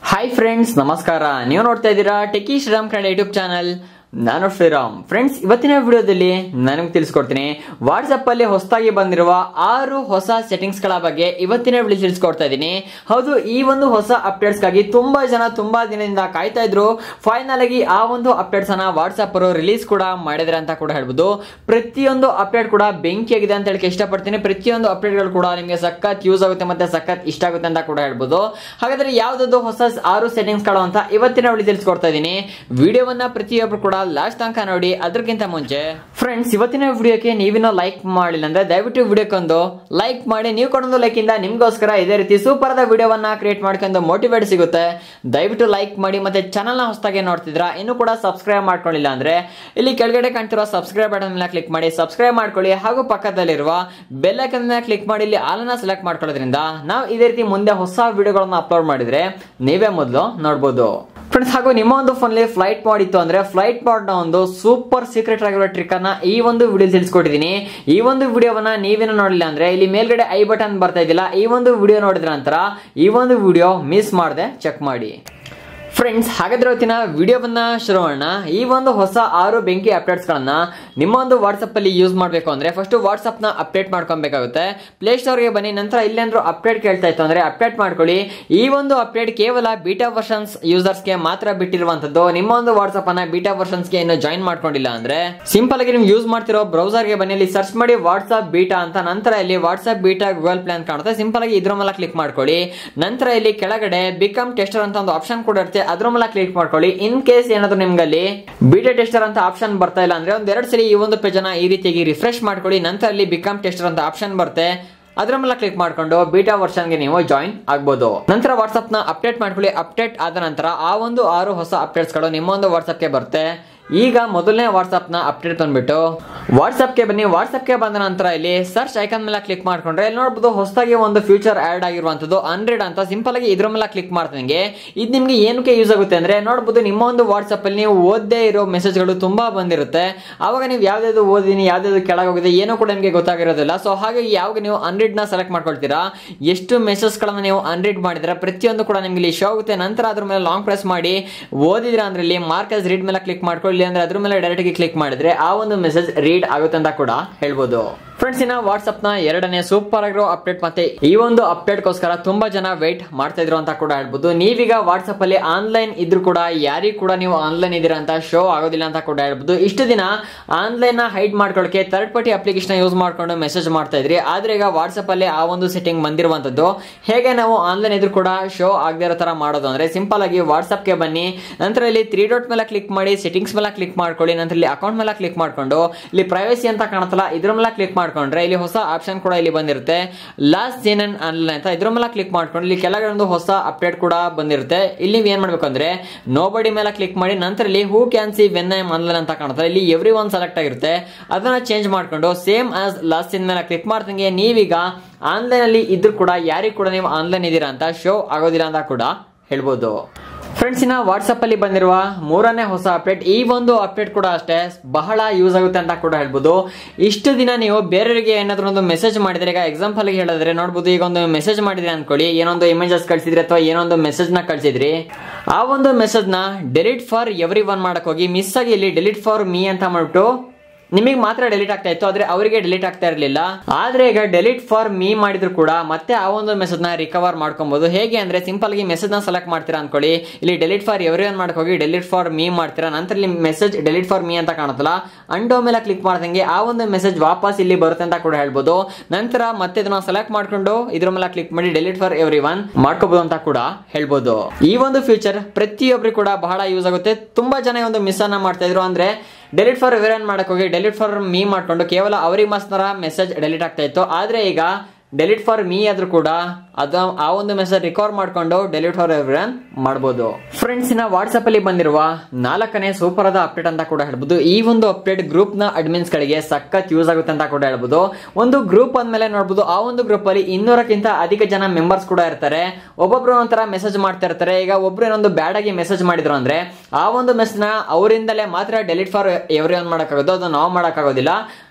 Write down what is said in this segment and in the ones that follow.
hi friends ನಮಸ್ಕಾರ ನೀವು ನೋಡ್ತಾ ಇದ್ದೀರಾ techie Sriram Kannada YouTube channel ನಾನು ಶ್ರೀರಾಮ್ ಫ್ರೆಂಡ್ಸ್ ಇವತ್ತಿನ ವಿಡಿಯೋದಲ್ಲಿ ನನಗೆ ತಿಳಿಸ್ಕೊಡ್ತೀನಿ ವಾಟ್ಸಪ್ ಅಲ್ಲಿ ಹೊಸದಾಗಿ ಬಂದಿರುವ ಆರು ಹೊಸ ಸೆಟ್ಟಿಂಗ್ಸ್ ಗಳ ಬಗ್ಗೆ ಇವತ್ತಿನ ವಿಡಿಯೋ ತಿಳಿಸ್ಕೊಡ್ತಾ ಇದ್ದೀನಿ ಹೌದು ಈ ಒಂದು ಹೊಸ ಅಪ್ಡೇಟ್ಸ್ ಗಾಗಿ ತುಂಬಾ ಜನ ತುಂಬಾ ದಿನದಿಂದ ಕಾಯ್ತಾ ಇದ್ರು ಫೈನಲ್ ಆಗಿ ಆ ಒಂದು ಅಪ್ಡೇಟ್ಸ್ ಅನ್ನ ವಾಟ್ಸ್ಆಪ್ ಅವರು ರಿಲೀಸ್ ಕೂಡ ಮಾಡಿದ್ರೆ ಅಂತ ಕೂಡ ಹೇಳ್ಬೋದು ಪ್ರತಿಯೊಂದು ಅಪ್ಡೇಟ್ ಕೂಡ ಬೆಂಕಿಯಾಗಿದೆ ಅಂತ ಹೇಳಕ್ಕೆ ಇಷ್ಟಪಡ್ತೀನಿ ಪ್ರತಿಯೊಂದು ಅಪ್ಡೇಟ್ಗಳು ಕೂಡ ನಿಮಗೆ ಸಖತ್ ಯೂಸ್ ಆಗುತ್ತೆ ಮತ್ತೆ ಸಖತ್ ಇಷ್ಟ ಆಗುತ್ತೆ ಅಂತ ಕೂಡ ಹೇಳ್ಬೋದು ಹಾಗಾದ್ರೆ ಯಾವ್ದಾದ್ರು ಹೊಸ ಆರು ಸೆಟ್ಟಿಂಗ್ಸ್ ಗಳು ಅಂತ ಇವತ್ತಿನ ವಿಡಿಯೋ ತಿಳಿಸ್ಕೊಡ್ತಾ ಇದ್ದೀನಿ ವಿಡಿಯೋವನ್ನ ಪ್ರತಿಯೊಬ್ಬರು ಕೂಡ ಲಾಸ್ಟ್ ತನಕ ನೋಡಿ ಅದಕ್ಕಿಂತ ಮುಂಚೆ ಫ್ರೆಂಡ್ಸ್ ಇವತ್ತಿನ ವಿಡಿಯೋಕ್ಕೆ ನೀವಿನ್ನೂ ಲೈಕ್ ಮಾಡಿಲ್ಲ ಅಂದ್ರೆ ದಯವಿಟ್ಟು ವಿಡಿಯೋಕ್ಕೊಂದು ಲೈಕ್ ಮಾಡಿ ನೀವು ಕೊಡೊಂದು ಲೈಕ್ ಇಂದ ನಿಮ್ಗೋಸ್ಕರ ಇದೇ ರೀತಿ ಸೂಪರ್ ಆದ ವಿಡಿಯೋವನ್ನ ಕ್ರಿಯೇಟ್ ಮಾಡ್ಕೊಂಡು ಮೋಟಿವೇಟ್ ಸಿಗುತ್ತೆ ದಯವಿಟ್ಟು ಲೈಕ್ ಮಾಡಿ ಮತ್ತೆ ಚಾನಲ್ ನ ಹೊಸದಾಗಿ ನೋಡ್ತಿದ್ರಾ ಇನ್ನು ಕೂಡ ಸಬ್ಸ್ಕ್ರೈಬ್ ಮಾಡ್ಕೊಂಡಿಲ್ಲ ಅಂದ್ರೆ ಇಲ್ಲಿ ಕೆಳಗಡೆ ಕಾಣ್ತಿರೋ ಸಬ್ಸ್ಕ್ರೈಬ್ ಬಟನ್ ಮೇಲೆ ಕ್ಲಿಕ್ ಮಾಡಿ ಸಬ್ಸ್ಕ್ರೈಬ್ ಮಾಡ್ಕೊಳ್ಳಿ ಹಾಗೂ ಪಕ್ಕದಲ್ಲಿರುವ ಬೆಲ್ ಐಕನ್ ಮೇಲೆ ಕ್ಲಿಕ್ ಮಾಡಿ ಇಲ್ಲಿ ಆಲನ್ನ ಸೆಲೆಕ್ಟ್ ಮಾಡ್ಕೊಳ್ಳೋದ್ರಿಂದ ನಾವು ಇದೇ ರೀತಿ ಮುಂದೆ ಹೊಸ ವಿಡಿಯೋಗಳನ್ನ ಅಪ್ಲೋಡ್ ಮಾಡಿದ್ರೆ ನೀವೇ ಮೊದಲು ನೋಡ್ಬೋದು ಫ್ರೆಂಡ್ಸ್ ಹಾಗೂ ನಿಮ್ಮ ಒಂದು ಫೋನಲ್ಲಿ ಫ್ಲೈಟ್ ಮೋಡ್ ಇತ್ತು ಅಂದ್ರೆ ಫ್ಲೈಟ್ ಮೋಡ್ ನ ಒಂದು ಸೂಪರ್ ಸೀಕ್ರೆಟ್ ಆಗಿರೋ ಟ್ರಿಕ್ ಅನ್ನ ಈ ಒಂದು ವಿಡಿಯೋ ತಿಳಿಸ್ಕೊಟ್ಟಿದ್ದೀನಿ ಈ ಒಂದು ವಿಡಿಯೋವನ್ನ ನೀವೇನು ನೋಡಿಲ್ಲ ಅಂದ್ರೆ ಇಲ್ಲಿ ಮೇಲ್ಗಡೆ ಐ ಬಟನ್ ಬರ್ತಾ ಇದ್ದಿಲ್ಲ ಈ ಒಂದು ವಿಡಿಯೋ ನೋಡಿದ್ರ ನಂತರ ಈ ಒಂದು ವಿಡಿಯೋ ಮಿಸ್ ಮಾಡದೆ ಚೆಕ್ ಮಾಡಿ ಫ್ರೆಂಡ್ಸ್ ಹಾಗಾದ್ರೆ ಇವತ್ತಿನ ವಿಡಿಯೋವನ್ನ ಶುರು ಮಾಡೋಣ ಈ ಒಂದು ಹೊಸ ಆರು ಬೆಂಕಿ ಅಪ್ಡೇಟ್ಸ್ ಗಳನ್ನ ನಿಮ್ಮ ಒಂದು ವಾಟ್ಸ್ಆಪ್ ಅಲ್ಲಿ ಯೂಸ್ ಮಾಡಬೇಕು ಅಂದ್ರೆ ಫಸ್ಟ್ ವಾಟ್ಸ್ಆಪ್ ನ ಅಪ್ಡೇಟ್ ಮಾಡ್ಕೊಬೇಕಾಗುತ್ತೆ ಪ್ಲೇ ಸ್ಟೋರ್ ಗೆ ಬನ್ನಿ ನಂತರ ಇಲ್ಲೇಂದ್ರೂ ಅಪ್ಡೇಟ್ ಕೇಳ್ತಾ ಇತ್ತು ಅಂದ್ರೆ ಅಪ್ಡೇಟ್ ಮಾಡ್ಕೊಳ್ಳಿ ಈ ಒಂದು ಅಪ್ಡೇಟ್ ಕೇವಲ ಬೀಟಾ ವರ್ಷನ್ಸ್ ಯೂಸರ್ಸ್ ಗೆ ಮಾತ್ರ ಬಿಟ್ಟಿರುವಂತದ್ದು ನಿಮ್ಮ ಒಂದು ವಾಟ್ಸ್ಆಪ್ ಅನ್ನ ಬೀಟಾ ವರ್ಷನ್ಸ್ ಗೆ ಇನ್ನು ಜಾಯಿನ್ ಮಾಡ್ಕೊಂಡಿಲ್ಲ ಅಂದ್ರೆ ಸಿಂಪಲ್ ಆಗಿ ನೀವು ಯೂಸ್ ಮಾಡ್ತಿರೋ ಬ್ರೌಸರ್ ಗೆ ಬನ್ನಿ ಇಲ್ಲಿ ಸರ್ಚ್ ಮಾಡಿ ವಾಟ್ಸ್ಆಪ್ ಬೀಟಾ ಅಂತ ನಂತರ ಇಲ್ಲಿ ವಾಟ್ಸ್ಆಪ್ ಬೀಟಾ ಗೂಗಲ್ ಪ್ಲಾನ್ ಕಾಣುತ್ತೆ ಸಿಂಪಲ್ ಆಗಿ ಇದ್ರ ಮೇಲೆ ಕ್ಲಿಕ್ ಮಾಡ್ಕೊಳ್ಳಿ ನಂತರ ಇಲ್ಲಿ ಕೆಳಗಡೆ ಬಿಕಮ್ ಟೆಸ್ಟರ್ ಅಂತ ಒಂದು ಆಪ್ಷನ್ ಕೂಡ ಇರುತ್ತೆ ಅದ್ರ ಮೇಲೆ ಕ್ಲಿಕ್ ಮಾಡ್ಕೊಳ್ಳಿ ಇನ್ ಕೇಸ್ ಏನಾದ್ರು ನಿಮ್ಗೆ ಅಲ್ಲಿ ಬೀಟಾ ಟೆಸ್ಟರ್ ಅಂತ ಆಪ್ಷನ್ ಬರ್ತಾ ಇಲ್ಲ ಅಂದ್ರೆ ಒಂದ್ ಎರಡು ಸಲ ಈ ಒಂದು ಪೇಜ್ ಅನ್ನ ಈ ರೀತಿಯಾಗಿ ರಿಫ್ರೆಶ್ ಮಾಡ್ಕೊಳ್ಳಿ ನಂತರ ಅಲ್ಲಿ ಬಿಕಮ್ ಟೆಸ್ಟರ್ ಅಂತ ಆಪ್ಷನ್ ಬರುತ್ತೆ ಅದ್ರ ಮೇಲೆ ಕ್ಲಿಕ್ ಮಾಡ್ಕೊಂಡು ಬೀಟಾ ವರ್ಷನ್ಗೆ ನೀವು ಜಾಯಿನ್ ಆಗ್ಬೋದು ನಂತರ ವಾಟ್ಸ್ಆಪ್ ನ ಅಪ್ಡೇಟ್ ಮಾಡ್ಕೊಳ್ಳಿ ಅಪ್ಡೇಟ್ ಆದ ನಂತರ ಆ ಒಂದು ಆರು ಹೊಸ ಅಪ್ಡೇಟ್ಸ್ ಗಳು ನಿಮ್ಮ ಒಂದು ವಾಟ್ಸ್ಆಪ್ಗೆ ಬರುತ್ತೆ ಈಗ ಮೊದಲನೇ ವಾಟ್ಸ್ಆಪ್ ನ ಅಪ್ಡೇಟ್ ಬಂದ್ಬಿಟ್ಟು ವಾಟ್ಸ್ಆಪ್ ಗೆ ಬನ್ನಿ ವಾಟ್ಸ್ಆಪ್ ಗೆ ಬಂದ ನಂತರ ಇಲ್ಲಿ ಸರ್ಚ್ ಐಕನ್ ಮೇಲೆ ಕ್ಲಿಕ್ ಮಾಡ್ಕೊಂಡ್ರೆ ಇಲ್ಲಿ ನೋಡಬಹುದು ಹೊಸದಾಗಿ ಒಂದು ಫ್ಯೂಚರ್ ಆಡ್ ಆಗಿರುವಂತದ್ದು ಹಂಡ್ರೆಡ್ ಅಂತ ಸಿಂಪಲ್ ಆಗಿ ಇದ್ರ ಮೇಲೆ ಕ್ಲಿಕ್ ಮಾಡ್ದಂಗೆ ಇದು ನಿಮ್ಗೆ ಏನಕ್ಕೆ ಯೂಸ್ ಆಗುತ್ತೆ ಅಂದ್ರೆ ನೋಡಬಹುದು ನಿಮ್ಮ ಒಂದು ವಾಟ್ಸ್ಆಪ್ ಅಲ್ಲಿ ನೀವು ಓದದೇ ಇರೋ ಮೆಸೇಜ್ಗಳು ತುಂಬಾ ಬಂದಿರುತ್ತೆ ಅವಾಗ ನೀವು ಯಾವ್ದಾದ್ರು ಓದಿನಿ ಯಾವ್ದಾದ್ರು ಕೆಳಗೋಗಿದೆ ಏನೋ ಕೂಡ ನಿಮಗೆ ಗೊತ್ತಾಗಿರೋದಿಲ್ಲ ಸೊ ಹಾಗಾಗಿ ಯಾವಾಗ ನೀವು ಹಂಡ್ರೆಡ್ ನ ಸೆಲೆಕ್ಟ್ ಮಾಡ್ಕೊಳ್ತೀರಾ ಎಷ್ಟು ಮೆಸೇಜ್ ಗಳನ್ನ ನೀವು ಹಂಡ್ರೆಡ್ ಮಾಡಿದ್ರೆ ಪ್ರತಿಯೊಂದು ಕೂಡ ನಿಮ್ಗೆ ಇಲ್ಲಿ ಶೋ ಆಗುತ್ತೆ ನಂತರ ಅದ್ರ ಮೇಲೆ ಲಾಂಗ್ ಪ್ರೆಸ್ ಮಾಡಿ ಓದಿದ್ರ ಅಂದ್ರೆ ಇಲ್ಲಿ ಮಾರ್ಕಸ್ ರೀಡ್ ಮೇಲೆ ಕ್ಲಿಕ್ ಮಾಡ್ಕೊಳ್ಳಿ ಅಂದ್ರೆ ಅದ್ರ ಮೇಲೆ ಡೈರೆಕ್ಟ್ ಆಗಿ ಕ್ಲಿಕ್ ಮಾಡಿದ್ರೆ ಆ ಒಂದು ಮೆಸೇಜ್ ರೀಡ್ ಆಗುತ್ತೆ ಅಂತ ಕೂಡ ಹೇಳ್ಬೋದು ಫ್ರೆಂಡ್ಸ್ ಇನ್ನ ವಾಟ್ಸ್ಆಪ್ ನ ಎರಡನೇ ಸೂಪರ್ ಆಗಿರೋ ಅಪ್ಡೇಟ್ ಮತ್ತೆ ಈ ಒಂದು ಅಪ್ಡೇಟ್ ಗೋಸ್ಕರ ತುಂಬಾ ಜನ ವೇಟ್ ಮಾಡ್ತಾ ಇದ್ರು ಅಂತ ಕೂಡ ಹೇಳ್ಬೋದು ನೀವೀಗ ವಾಟ್ಸ್ಆಪ್ ಅಲ್ಲಿ ಆನ್ಲೈನ್ ಇದ್ರು ಕೂಡ ಯಾರಿಗೂ ಕೂಡ ನೀವು ಆನ್ಲೈನ್ ಇದೀರಾ ಅಂತ ಶೋ ಆಗೋದಿಲ್ಲ ಅಂತ ಕೂಡ ಹೇಳ್ಬೋದು ಇಷ್ಟು ದಿನ ಆನ್ಲೈನ್ ನ ಹೈಡ್ ಮಾಡ್ಕೊಳ್ಳಕ್ಕೆ ಥರ್ಡ್ ಪಾರ್ಟಿ ಅಪ್ಲಿಕೇಶನ್ ಯೂಸ್ ಮಾಡ್ಕೊಂಡು ಮೆಸೇಜ್ ಮಾಡ್ತಾ ಇದ್ರಿ ಆದ್ರೆ ಈಗ ವಾಟ್ಸ್ಆಪ್ ಅಲ್ಲಿ ಆ ಒಂದು ಸೆಟ್ಟಿಂಗ್ ಬಂದಿರುವಂತದ್ದು ಹೇಗೆ ನಾವು ಆನ್ಲೈನ್ ಇದ್ರು ಕೂಡ ಶೋ ಆಗದೆ ಇರೋ ತರ ಮಾಡೋದು ಅಂದ್ರೆ ಸಿಂಪಲ್ ಆಗಿ ವಾಟ್ಸ್ಆಪ್ ಗೆ ಬನ್ನಿ ನಂತರ ಇಲ್ಲಿ ತ್ರೀ ಡಾಟ್ ಮೇಲೆ ಕ್ಲಿಕ್ ಮಾಡಿ ಸೆಟ್ಟಿಂಗ್ಸ್ ಮೇಲೆ ಕ್ಲಿಕ್ ಮಾಡ್ಕೊಳ್ಳಿ ನಂತರ ಇಲ್ಲಿ ಅಕೌಂಟ್ ಮೇಲೆ ಕ್ಲಿಕ್ ಮಾಡ್ಕೊಂಡು ಇಲ್ಲಿ ಪ್ರೈವಸಿ ಅಂತ ಕಾಣುತ್ತಲ್ಲ ಇದ್ರ ಮೇಲೆ ಕ್ಲಿಕ್ ಮಾಡ್ಕೊಂಡ್ರೆ ಇಲ್ಲಿ ಹೊಸ ಆಪ್ಷನ್ ಕೂಡ ಇಲ್ಲಿ ಬಂದಿರುತ್ತೆ ಲಾಸ್ಟ್ ಸೀನ್ ಅಂಡ್ ಆನ್ಲೈನ್ ಅಂತ ಇದ್ರ ಮೇಲೆ ಕ್ಲಿಕ್ ಮಾಡ್ಕೊಂಡು ಇಲ್ಲಿ ಕೆಳಗಡೆ ಒಂದು ಹೊಸ ಅಪ್ಡೇಟ್ ಕೂಡ ಬಂದಿರುತ್ತೆ ಇಲ್ಲಿ ನೀವು ಏನ್ ಮಾಡ್ಬೇಕು ಅಂದ್ರೆ ನೋಬಡಿ ಮೇಲೆ ಕ್ಲಿಕ್ ಮಾಡಿ ನಂತರ ಇಲ್ಲಿ who can see when I online ಅಂತ ಕಾಣುತ್ತೆ ಇಲ್ಲಿ ಎವ್ರಿ ಒನ್ ಸೆಲೆಕ್ಟ್ ಆಗಿರುತ್ತೆ ಅದನ್ನ ಚೇಂಜ್ ಮಾಡ್ಕೊಂಡು ಸೇಮ್ ಆಸ್ ಲಾಸ್ಟ್ ಸೀನ್ ಮೇಲೆ ಕ್ಲಿಕ್ ಮಾಡ್ದಂಗೆ ನೀವೀಗ ಆನ್ಲೈನ್ ಅಲ್ಲಿ ಇದ್ರು ಕೂಡ ಯಾರಿಗೂ ಕೂಡ ನೀವು ಆನ್ಲೈನ್ ಇದ್ದೀರಾ ಅಂತ ಶೋ ಆಗೋದಿಲ್ಲ ಅಂತ ಕೂಡ ಹೇಳ್ಬೋದು ಫ್ರೆಂಡ್ಸ್ ಇನ್ನ ವಾಟ್ಸ್ಆಪ್ ಅಲ್ಲಿ ಬಂದಿರುವ ಮೂರನೇ ಹೊಸ ಅಪ್ಡೇಟ್ ಈ ಒಂದು ಅಪ್ಡೇಟ್ ಕೂಡ ಅಷ್ಟೇ ಬಹಳ ಯೂಸ್ ಆಗುತ್ತೆ ಅಂತ ಕೂಡ ಹೇಳ್ಬೋದು ಇಷ್ಟು ದಿನ ನೀವು ಬೇರೆಯವರಿಗೆ ಏನಾದ್ರು ಒಂದು ಮೆಸೇಜ್ ಮಾಡಿದ್ರೆ ಈಗ ಎಕ್ಸಾಂಪಲ್ ಹೇಳಿದ್ರೆ ನೋಡ್ಬೋದು ಈಗ ಒಂದು ಮೆಸೇಜ್ ಮಾಡಿದ್ರೆ ಅನ್ಕೊಳ್ಳಿ ಏನೊಂದು ಇಮೇಜಸ್ ಕಳ್ಸಿದ್ರಿ ಅಥವಾ ಏನೊಂದು ಮೆಸೇಜ್ ನ ಕಳ್ಸಿದ್ರಿ ಆ ಒಂದು ಮೆಸೇಜ್ ನ ಡೆಲಿಟ್ ಫಾರ್ ಎವ್ರಿ ಒನ್ ಮಾಡಕ್ ಹೋಗಿ ಮಿಸ್ ಆಗಿ ಇಲ್ಲಿ ಡೆಲಿಟ್ ಫಾರ್ ಮೀ ಅಂತ ಮಾಡ್ಬಿಟ್ಟು ನಿಮಗೆ ಮಾತ್ರ ಡೆಲೀಟ್ ಆಗ್ತಾ ಇತ್ತು ಆದ್ರೆ ಅವರಿಗೆ ಡೆಲೀಟ್ ಆಗ್ತಾ ಇರಲಿಲ್ಲ ಆದ್ರೆ ಈಗ ಡೆಲೀಟ್ ಫಾರ್ ಮೀ ಮಾಡಿದ್ರು ಕೂಡ ಮತ್ತೆ ಆ ಒಂದು ಮೆಸೇಜ್ ನ ರಿಕವರ್ ಮಾಡ್ಕೊಬಹುದು ಹೇಗೆ ಅಂದ್ರೆ ಸಿಂಪಲ್ ಆಗಿ ಮೆಸೇಜ್ ನ ಸೆಲೆಕ್ಟ್ ಮಾಡ್ತೀರಾ ಅನ್ಕೊಳ್ಳಿ ಇಲ್ಲಿ ಡೆಲೀಟ್ ಫಾರ್ ಎವ್ರಿ ಒನ್ ಮಾಡಕ್ ಹೋಗಿ ಡೆಲೀಟ್ ಫಾರ್ ಮೀ ಮಾಡ್ತೀರಾ ನಂತರ ಇಲ್ಲಿ ಮೆಸೇಜ್ ಡೆಲೀಟ್ ಫಾರ್ ಮೀ ಅಂತ ಕಾಣುತ್ತಲ್ಲ ಅಂಡೋ ಮೇಲೆ ಕ್ಲಿಕ್ ಮಾಡ್ದಂಗೆ ಆ ಒಂದು ಮೆಸೇಜ್ ವಾಪಸ್ ಇಲ್ಲಿ ಬರುತ್ತೆ ಅಂತ ಕೂಡ ಹೇಳ್ಬೋದು ನಂತರ ಮತ್ತೆ ಇದನ್ನ ಸೆಲೆಕ್ಟ್ ಮಾಡ್ಕೊಂಡು ಇದ್ರ ಮೇಲೆ ಕ್ಲಿಕ್ ಮಾಡಿ ಡೆಲೀಟ್ ಫಾರ್ ಎವ್ರಿ ಒನ್ ಮಾಡ್ಕೋಬಹುದು ಅಂತ ಕೂಡ ಹೇಳ್ಬೋದು ಈ ಒಂದು ಫ್ಯೂಚರ್ ಪ್ರತಿಯೊಬ್ಬರು ಕೂಡ ಬಹಳ ಯೂಸ್ ಆಗುತ್ತೆ ತುಂಬಾ ಜನ ಈ ಒಂದು ಮಿಸ್ ಅನ್ನ ಮಾಡ್ತಾ ಇದ್ರು ಅಂದ್ರೆ ಡೆಲಿಟ್ ಫಾರ್ ಎವರನ್ ಮಾಡಕ್ ಹೋಗಿ ಡೆಲಿಟ್ ಫಾರ್ ಮೀ ಮಾಡ್ಕೊಂಡು ಕೇವಲ ಅವರಿಗೆ ಮಾತ್ರ ಮೆಸೇಜ್ ಡೆಲಿಟ್ ಆಗ್ತಾ ಇತ್ತು ಆದ್ರೆ ಈಗ ಡೆಲಿಟ್ ಫಾರ್ ಮೀ ಆದ್ರೂ ಕೂಡ ಅದು ಆ ಒಂದು ಮೆಸೇಜ್ ರಿಕವರ್ ಮಾಡ್ಕೊಂಡು ಡೆಲಿಟ್ ಫಾರ್ ಎವ್ರಿವನ್ ಮಾಡಬಹುದು ಫ್ರೆಂಡ್ಸ್ ಇನ್ನ ವಾಟ್ಸ್ಆಪ್ ಅಲ್ಲಿ ಬಂದಿರುವ ನಾಲ್ಕನೇ ಸೂಪರ್ ಆದ ಅಪ್ಡೇಟ್ ಅಂತ ಕೂಡ ಹೇಳ್ಬೋದು ಈ ಒಂದು ಅಪ್ಡೇಟ್ ಗ್ರೂಪ್ ನ ಅಡ್ಮಿನ್ಸ್ ಗಳಿಗೆ ಸಖತ್ ಯೂಸ್ ಆಗುತ್ತೆ ಅಂತ ಕೂಡ ಹೇಳ್ಬೋದು ಒಂದು ಗ್ರೂಪ್ ಅಂದ್ಮೇಲೆ ನೋಡ್ಬೋದು ಆ ಒಂದು ಗ್ರೂಪ್ ಅಲ್ಲಿ ಇನ್ನೂರಕ್ಕಿಂತ ಅಧಿಕ ಜನ ಮೆಂಬರ್ಸ್ ಕೂಡ ಇರ್ತಾರೆ ಒಬ್ಬೊಬ್ರು ಒಂಥರ ಮೆಸೇಜ್ ಮಾಡ್ತಾ ಇರ್ತಾರೆ ಈಗ ಒಬ್ರು ಏನೊಂದು ಬ್ಯಾಡ್ ಆಗಿ ಮೆಸೇಜ್ ಮಾಡಿದ್ರು ಅಂದ್ರೆ ಆ ಒಂದು ಮೆಸೇಜ್ ನ ಅವರಿಂದಲೇ ಮಾತ್ರ ಡೆಲಿಟ್ ಫಾರ್ ಎವ್ರಿ ಒನ್ ಮಾಡಕ್ಕಾಗೋದು ಅದು ನಾವು ಮಾಡಕ್ಕಾಗೋದಿಲ್ಲ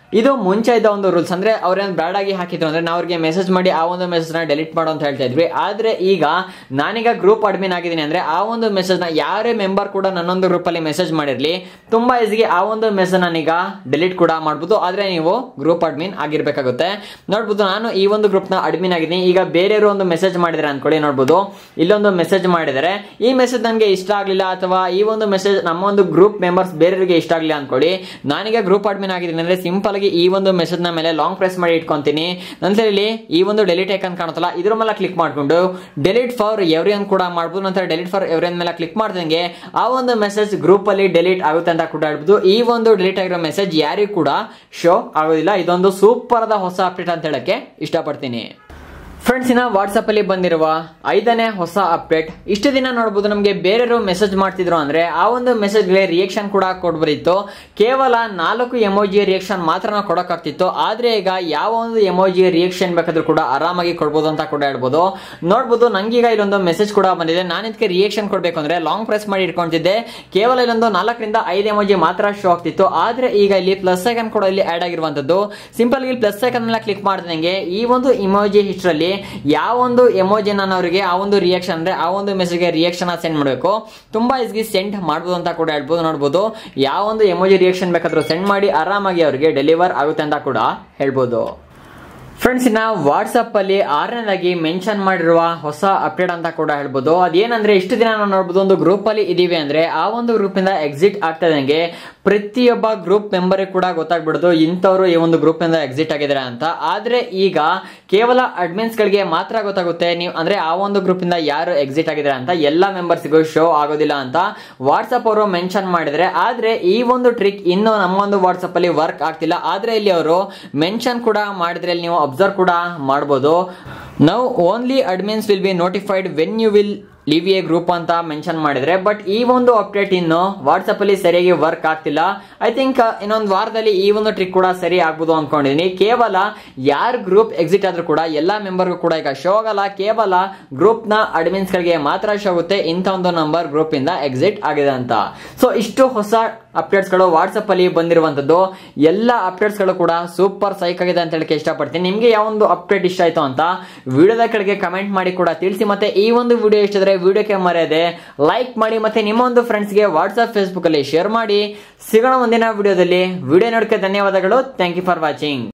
ಇದು ಮುಂಚೆ ಇದ್ದ ಒಂದು ರೂಲ್ಸ್ ಅಂದ್ರೆ ಅವ್ರೇನ್ ಬ್ಯಾಡ್ ಆಗಿ ಹಾಕಿದ್ರು ಅಂದ್ರೆ ನಾವು ಅವ್ರಿಗೆ ಮೆಸೇಜ್ ಮಾಡಿ ಆ ಒಂದು ಮೆಸೇಜ್ ನ ಡೆಲಿಟ್ ಮಾಡು ಅಂತ ಹೇಳ್ತಾ ಇದ್ವಿ ಆದ್ರೆ ಈಗ ನಾನೀಗ ಗ್ರೂಪ್ ಅಡ್ಮಿನ್ ಆಗಿದ್ದೀನಿ ಅಂದ್ರೆ ಆ ಒಂದು ಮೆಸೇಜ್ ನ ಯಾರೇ ಮೆಂಬರ್ ಕೂಡ ನನ್ನೊಂದು ಗ್ರೂಪ್ ಅಲ್ಲಿ ಮೆಸೇಜ್ ಮಾಡಿರ್ಲಿ ತುಂಬಾ ಈಸಿಗೆ ಆ ಒಂದು ಮೆಸೇಜ್ ನಾನೀಗ ಡೆಲಿಟ್ ಕೂಡ ಮಾಡ್ಬೋದು ಆದ್ರೆ ನೀವು ಗ್ರೂಪ್ ಅಡ್ಮಿನ್ ಆಗಿರ್ಬೇಕಾಗುತ್ತೆ ನೋಡ್ಬೋದು ನಾನು ಈ ಒಂದು ಗ್ರೂಪ್ ನ ಅಡ್ಮಿನ್ ಆಗಿದ್ದೀನಿ ಈಗ ಬೇರೆಯವರು ಒಂದು ಮೆಸೇಜ್ ಮಾಡಿದ್ರೆ ಅನ್ಕೊಳ್ಳಿ ನೋಡ್ಬೋದು ಇಲ್ಲೊಂದು ಮೆಸೇಜ್ ಮಾಡಿದರೆ ಈ ಮೆಸೇಜ್ ನನಗೆ ಇಷ್ಟ ಆಗಲಿಲ್ಲ ಅಥವಾ ಈ ಒಂದು ಮೆಸೇಜ್ ನಮ್ಮ ಒಂದು ಗ್ರೂಪ್ ಮೆಂಬರ್ಸ್ ಬೇರೆಯವರಿಗೆ ಇಷ್ಟ ಆಗಲಿಲ್ಲ ಅನ್ಕೊಳ್ಳಿ ನಾನೀಗ ಗ್ರೂಪ್ ಅಡ್ಮಿನ್ ಆಗಿದ್ದೀನಿ ಅಂದ್ರೆ ಸಿಂಪಲ್ ಆಗಿ ಈ ಒಂದು ಮೆಸೇಜ್ ನ ಮೇಲೆ ಲಾಂಗ್ ಪ್ರೆಸ್ ಮಾಡಿ ಇಟ್ಕೊಂತೀನಿ ನಂತರ ಇಲ್ಲಿ ಈ ಒಂದು ಡೆಲಿಟ್ ಐಕನ್ ಕಾಣುತ್ತಲ್ಲ ಇದ್ರ ಮೇಲೆ ಕ್ಲಿಕ್ ಮಾಡ್ಕೊಂಡು ಡೆಲಿಟ್ ಫಾರ್ ಎವ್ರಿ ಅನ್ ಕೂಡ ಮಾಡ್ಬೋದು ನಂತರ ಡೆಲಿಟ್ ಫಾರ್ ಎವ್ರಿ ಮೇಲೆ ಕ್ಲಿಕ್ ಮಾಡ್ದಂಗೆ ಆ ಒಂದು ಮೆಸೇಜ್ ಗ್ರೂಪ್ ಅಲ್ಲಿ ಡೆಲಿಟ್ ಆಗುತ್ತೆ ಅಂತ ಕೂಡ ಹೇಳ್ಬೋದು ಈ ಒಂದು ಡೆಲಿಟ್ ಆಗಿರೋ ಮೆಸೇಜ್ ಯಾರಿಗೂ ಕೂಡ ಶೋ ಆಗೋದಿಲ್ಲ ಇದೊಂದು ಸೂಪರ್ ಆದ ಹೊಸ ಅಪ್ಡೇಟ್ ಅಂತ ಹೇಳಕ್ಕೆ ಇಷ್ಟಪಡ್ತೀನಿ ಫ್ರೆಂಡ್ಸ್ ಇನ್ನ ವಾಟ್ಸಪ್ ಅಲ್ಲಿ ಬಂದಿರುವ ಐದನೇ ಹೊಸ ಅಪ್ಡೇಟ್ ಇಷ್ಟು ದಿನ ನೋಡಬಹುದು ನಮಗೆ ಬೇರೆಯವರು ಮೆಸೇಜ್ ಮಾಡ್ತಿದ್ರು ಅಂದ್ರೆ ಆ ಒಂದು ಮೆಸೇಜ್ಗೆ ರಿಯಾಕ್ಷನ್ ಕೂಡ ಕೊಡ್ಬೋದಿತ್ತು ಕೇವಲ ನಾಲ್ಕು ಎಮೋಜಿ ರಿಯಾಕ್ಷನ್ ಮಾತ್ರ ನಾವು ಕೊಡೋಕ್ಕಾಗ್ತಿತ್ತು ಆದ್ರೆ ಈಗ ಯಾವ ಒಂದು ಎಮೋಜಿ ರಿಯಾಕ್ಷನ್ ಬೇಕಾದ್ರೂ ಕೂಡ ಆರಾಮಾಗಿ ಕೊಡ್ಬೋದು ಅಂತ ಕೂಡ ಹೇಳ್ಬೋದು ನೋಡ್ಬೋದು ನಂಗೀಗ ಇಲ್ಲೊಂದು ಮೆಸೇಜ್ ಕೂಡ ಬಂದಿದೆ ನಾನು ಇದಕ್ಕೆ ರಿಯಾಕ್ಷನ್ ಕೊಡಬೇಕು ಅಂದ್ರೆ ಲಾಂಗ್ ಪ್ರೆಸ್ ಮಾಡಿ ಇಟ್ಕೊಂತಿದ್ದೆ ಕೇವಲ ಇಲ್ಲೊಂದು ನಾಲ್ಕರಿಂದ ಐದು ಎಮೋಜಿ ಮಾತ್ರ ಶೋ ಆಗ್ತಿತ್ತು ಆದ್ರೆ ಈಗ ಇಲ್ಲಿ ಪ್ಲಸ್ ಐಕನ್ ಕೂಡ ಇಲ್ಲಿ ಆಡ್ ಆಗಿರುವಂತದ್ದು ಸಿಂಪಲ್ ಇಲ್ಲಿ ಪ್ಲಸ್ ಐಕನ್ ಮೇಲೆ ಕ್ಲಿಕ್ ಮಾಡಿದಂಗೆ ಈ ಒಂದು ಇಮೋಜಿ ಹಿಸ್ಟ್ರಲ್ಲಿ ಯಾವ ಒಂದು ಎಮೋಜಿ ನಾನು ಅವರಿಗೆ ಆ ಒಂದು ರಿಯಾಕ್ಷನ್ ಅಂದ್ರೆ ಆ ಒಂದು ಮೆಸೇಜ್ಗೆ ರಿಯಾಕ್ಷನ್ ಸೆಂಡ್ ಮಾಡಬೇಕು ತುಂಬಾ ಈಸಿ ಸೆಂಡ್ ಮಾಡ್ಬೋದು ಅಂತ ಕೂಡ ಹೇಳ್ಬೋದು ನೋಡ್ಬೋದು ಯಾವ ಒಂದು ಎಮೋಜಿ ರಿಯಾಕ್ಷನ್ ಬೇಕಾದ್ರೂ ಸೆಂಡ್ ಮಾಡಿ ಆರಾಮಾಗಿ ಅವರಿಗೆ ಡೆಲಿವರ್ ಆಗುತ್ತೆ ಅಂತ ಕೂಡ ಹೇಳ್ಬೋದು ಫ್ರೆಂಡ್ಸ್ ಇನ್ನ ವಾಟ್ಸಪ್ ಅಲ್ಲಿ ಆರನೇದಾಗಿ ಮೆನ್ಷನ್ ಮಾಡಿರುವ ಹೊಸ ಅಪ್ಡೇಟ್ ಅಂತ ಕೂಡ ಹೇಳ್ಬೋದು ಅದೇನಂದ್ರೆ ಇಷ್ಟು ದಿನ ನಾವು ನೋಡ್ಬೋದು ಒಂದು ಗ್ರೂಪ್ ಅಲ್ಲಿ ಇದೀವಿ ಅಂದ್ರೆ ಆ ಒಂದು ಗ್ರೂಪ್ ಇಂದ ಎಕ್ಸಿಟ್ ಆಗ್ತದಂಗೆ ಪ್ರತಿಯೊಬ್ಬ ಗ್ರೂಪ್ ಮೆಂಬರ್ ಕೂಡ ಗೊತ್ತಾಗ್ಬಿಡೋದು ಇಂಥವ್ರು ಈ ಒಂದು ಗ್ರೂಪ್ ಇಂದ ಎಕ್ಸಿಟ್ ಆಗಿದ್ದಾರೆ ಅಂತ ಆದ್ರೆ ಈಗ ಕೇವಲ ಅಡ್ಮಿನ್ಸ್ ಗಳಿಗೆ ಮಾತ್ರ ಗೊತ್ತಾಗುತ್ತೆ ನೀವು ಅಂದ್ರೆ ಆ ಒಂದು ಗ್ರೂಪ್ ಇಂದ ಯಾರು ಎಕ್ಸಿಟ್ ಆಗಿದ್ದಾರೆ ಅಂತ ಎಲ್ಲ ಮೆಂಬರ್ಸ್ಗೂ ಶೋ ಆಗೋದಿಲ್ಲ ಅಂತ ವಾಟ್ಸಪ್ ಅವರು ಮೆನ್ಷನ್ ಮಾಡಿದ್ರೆ ಆದ್ರೆ ಈ ಒಂದು ಟ್ರಿಕ್ ಇನ್ನು ನಮ್ಮ ಒಂದು ವಾಟ್ಸಪ್ ಅಲ್ಲಿ ವರ್ಕ್ ಆಗ್ತಿಲ್ಲ ಆದ್ರೆ ಇಲ್ಲಿ ಅವರು ಮೆನ್ಷನ್ ಕೂಡ ಮಾಡಿದ್ರೆ ಇಲ್ಲಿ ನೀವು ಅಬ್ಸರ್ವ್ ಕೂಡ ಮಾಡ್ಬೋದು now only admins will be notified when you will leave a group ಅಂತ ಮೆನ್ಷನ್ ಮಾಡಿದ್ರೆ ಬಟ್ ಈ ಒಂದು ಅಪ್ಡೇಟ್ ಇನ್ನು ವಾಟ್ಸಪ್ ಅಲ್ಲಿ ಸರಿಯಾಗಿ ವರ್ಕ್ ಆಗ್ತಿಲ್ಲ ಐ ಥಿಂಕ್ ಇನ್ನೊಂದು ವಾರದಲ್ಲಿ ಈ ಒಂದು ಟ್ರಿಕ್ ಕೂಡ ಸರಿ ಆಗ್ಬೋದು ಅನ್ಕೊಂಡಿದೀನಿ ಕೇವಲ ಯಾರ್ ಗ್ರೂಪ್ ಎಕ್ಸಿಟ್ ಆದ್ರೂ ಕೂಡ ಎಲ್ಲಾ ಮೆಂಬರ್ಗೂ ಕೂಡ ಈಗ ಶೋ ಆಗಲ್ಲ ಕೇವಲ ಗ್ರೂಪ್ ನ ಅಡ್ಮಿನ್ಸ್ ಗಳಿಗೆ ಮಾತ್ರ ಶೋ ಆಗುತ್ತೆ ಇಂಥ ಒಂದು ನಂಬರ್ ಗ್ರೂಪ್ ಇಂದ ಎಕ್ಸಿಟ್ ಆಗಿದೆ ಅಂತ ಸೊ ಇಷ್ಟು ಹೊಸ ಅಪ್ಡೇಟ್ಸ್ ಗಳು ವಾಟ್ಸಪ್ ಅಲ್ಲಿ ಬಂದಿರುವಂತದ್ದು ಎಲ್ಲ ಅಪ್ಡೇಟ್ಸ್ ಗಳು ಕೂಡ ಸೂಪರ್ ಸೈಕ್ ಆಗಿದೆ ಅಂತ ಹೇಳಕ್ಕೆ ಇಷ್ಟಪಡ್ತೀನಿ ನಿಮ್ಗೆ ಯಾವ ಒಂದು ಅಪ್ಡೇಟ್ ಇಷ್ಟ ಆಯ್ತು ಅಂತ ವಿಡಿಯೋದ ಕೆಳಗೆ ಕಮೆಂಟ್ ಮಾಡಿ ಕೂಡ ತಿಳಿಸಿ ಮತ್ತೆ ಈ ಒಂದು ವಿಡಿಯೋ ಇಷ್ಟಿದ್ರೆ ವಿಡಿಯೋಕ್ಕೆ ಮರೆಯದೆ ಲೈಕ್ ಮಾಡಿ ಮತ್ತೆ ನಿಮ್ಮ ಒಂದು ಫ್ರೆಂಡ್ಸ್ಗೆ ವಾಟ್ಸ್ಆಪ್ ಫೇಸ್ಬುಕ್ ಅಲ್ಲಿ ಶೇರ್ ಮಾಡಿ ಸಿಗೋಣ ಮುಂದಿನ ವಿಡಿಯೋದಲ್ಲಿ ವಿಡಿಯೋ ನೋಡಕ್ಕೆ ಧನ್ಯವಾದಗಳು ಥ್ಯಾಂಕ್ ಯು ಫಾರ್ ವಾಚಿಂಗ್